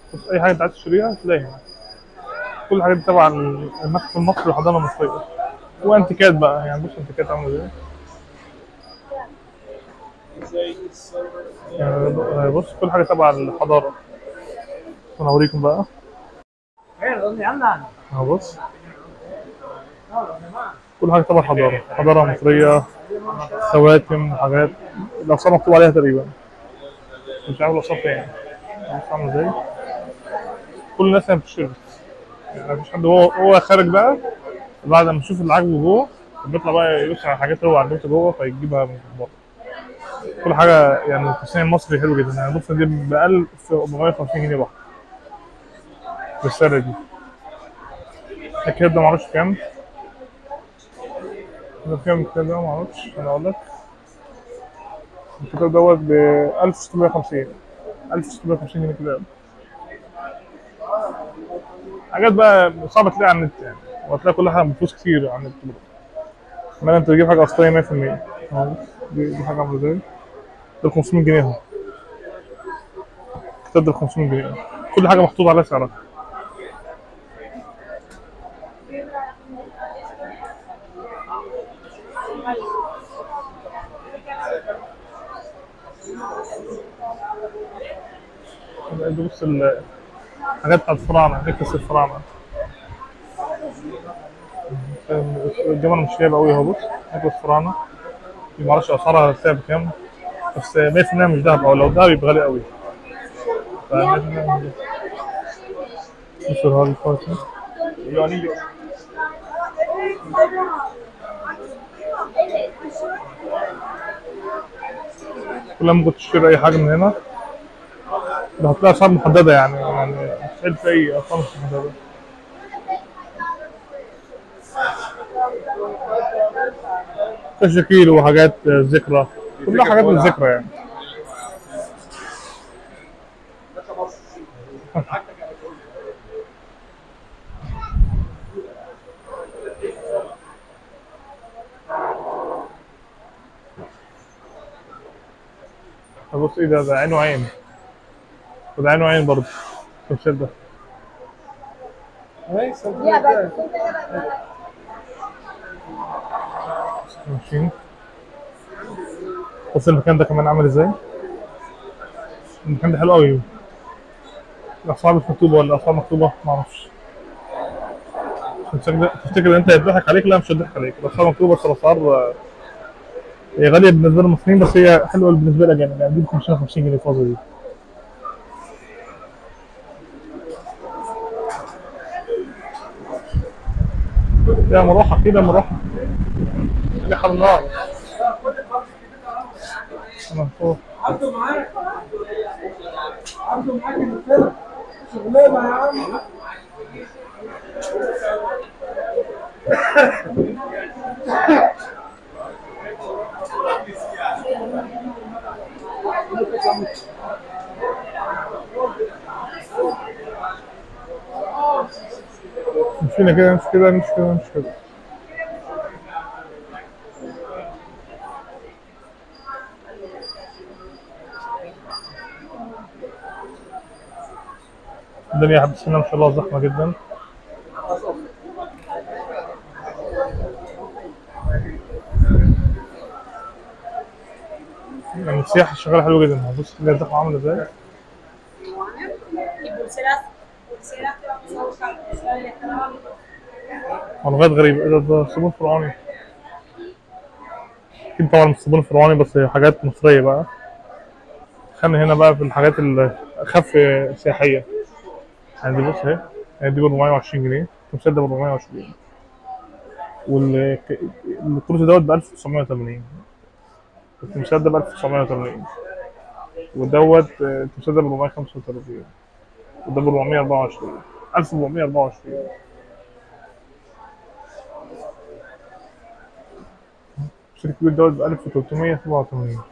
بص اي حاجه انت عايز تشتريها تلاقيها هنا. كل الحاجات دي تبع المتحف المصري والحضاره المصريه وانتيكات بقى يعني بص انتيكات عامله ازاي يعني بص كل حاجه تبع الحضاره انا اوريكم بقى اهو بص كل حاجه تبع الحضاره حضاره مصريه خواتم حاجات الاقسام مكتوب عليها تقريبا مش عارف الاقسام فين بص عامله ازاي كل الناس هنا بتشتري يعني مفيش حد هو هو خارج بقى بعد ما يشوف اللي عاجبه جوه بيطلع بقى يبص على الحاجات اللي هو عجبته جوه فيجيبها من بره كل حاجه يعني التصنيع المصري حلو جدا يعني بص دي ب 1450 جنيه بحت بالسعر دي الكتاب ده معرفش كام ده كام الكتاب ده معرفش انا اقول لك الكتاب دوت ب 1650 1650 جنيه كتاب حاجات بقى صعب تلاقيها على النت يعني وهتلاقي كل حاجه بفلوس كتير على النت برضه ما انت تجيب حاجه اصليه 100% اهو دي دي حاجه عامله ازاي ده 500 جنيه اهو الكتاب ده 500 جنيه كل حاجه محطوط عليها سعرها ده بص ال- الحاجات بتاعت الفراعنه نكس الفراعنه الجمل مش جايبه قوي اهو بص نكس الفراعنه دي معرفش اسعارها سعر بكام بس 100% مش دهب او لو دهب يبقى غالي قوي ف 100% مش دهب. بص هذا الفاتن كل ما ممكن تشتري اي حاجه من هنا ده هتلاقي اسعار محدده يعني يعني مش في اي اسعار مش محدده تشكيل وحاجات ذكرى كلها حاجات من الذكرى يعني بص ايه ده ده عين وعين وده عين وعين برضه التمثيل ده ماشيين بص المكان ده كمان عامل ازاي المكان ده حلو قوي الاسعار مش مكتوبه ولا الاسعار مكتوبه ما اعرفش تفتكر تفتكر انت يضحك عليك لا مش هيضحك عليك الاسعار مكتوبه بس الاسعار آه، هي غاليه بالنسبه للمصريين بس هي حلوه بالنسبه للاجانب يعني دي ب 550 جنيه الفازه دي يا مروحه كده مروحه يا حر النار أنا فوق. عبده معاك عبده معاك الفرق شغلانه يا عم مشينا كده مش كده مش كده مش كده الدنيا حد السنة ما شاء الله زحمة جدا يعني السياحة شغالة حلوة جدا بص كده الزحمة عاملة ازاي y pulseras, pulseras que vamos a buscar, pulseras electrónicas. لغاية غريبة إيه ده ده صابون فرعوني أكيد طبعا مش صابون فرعوني بس هي حاجات مصرية بقى خلينا هنا بقى في الحاجات الأخف سياحية يعني دي بص اهي يعني دي ب 420 جنيه التمثال ده ب 420 والكرسي دوت ب 1980 التمثال ده ب 1980 ودوت آه، التمثال ده ب 435 وده ب 424 1424 الشركة الكبير دوت ب 1387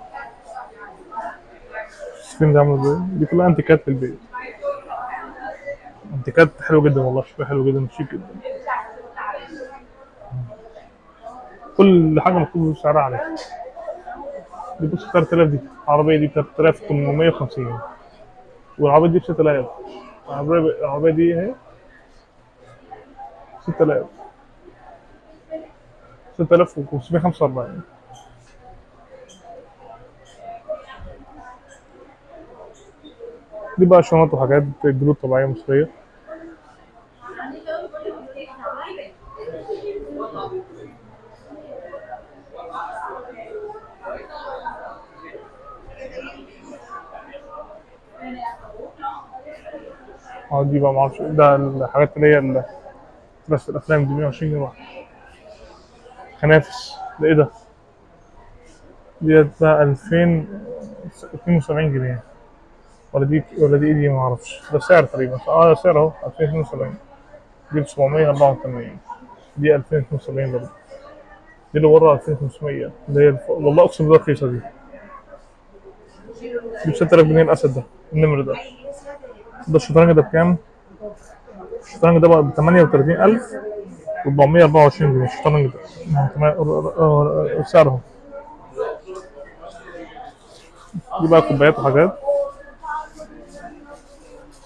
السكرين ده عامل ازاي؟ دي كلها انتيكات في البيت انتيكات حلوة جدا والله شكلها حلو جدا شيك جدا كل حاجة مكتوب سعرها عليها دي بص 3000 دي العربية دي ب 3850 والعربية دي ب 6000 العربية العربية دي اهي 6000 6545 دي بقى شنط وحاجات جلود طبيعية مصرية اه دي بقى معرفش ده الحاجات اللي هي ال- بس الافلام دي 120 جنيه واحدة خنافس ده ايه ده؟ ديت بقى 2072 جنيه ولا دي ولا دي ايه دي ما اعرفش ده سعر تقريبا اه ده سعر اهو 2072 دي 784 دي 2072 برضه دي اللي ورا 2500 اللي هي الف... والله اقسم بالله رخيصه دي دي ب 6000 جنيه الاسد ده النمر ده ده الشطرنج ده بكام؟ الشطرنج ده بقى ب 38424 جنيه الشطرنج ده آه، تمام- آه، آه، آه، سعره دي بقى كوبايات وحاجات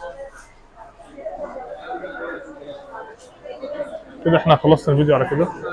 كده احنا خلصنا الفيديو على كده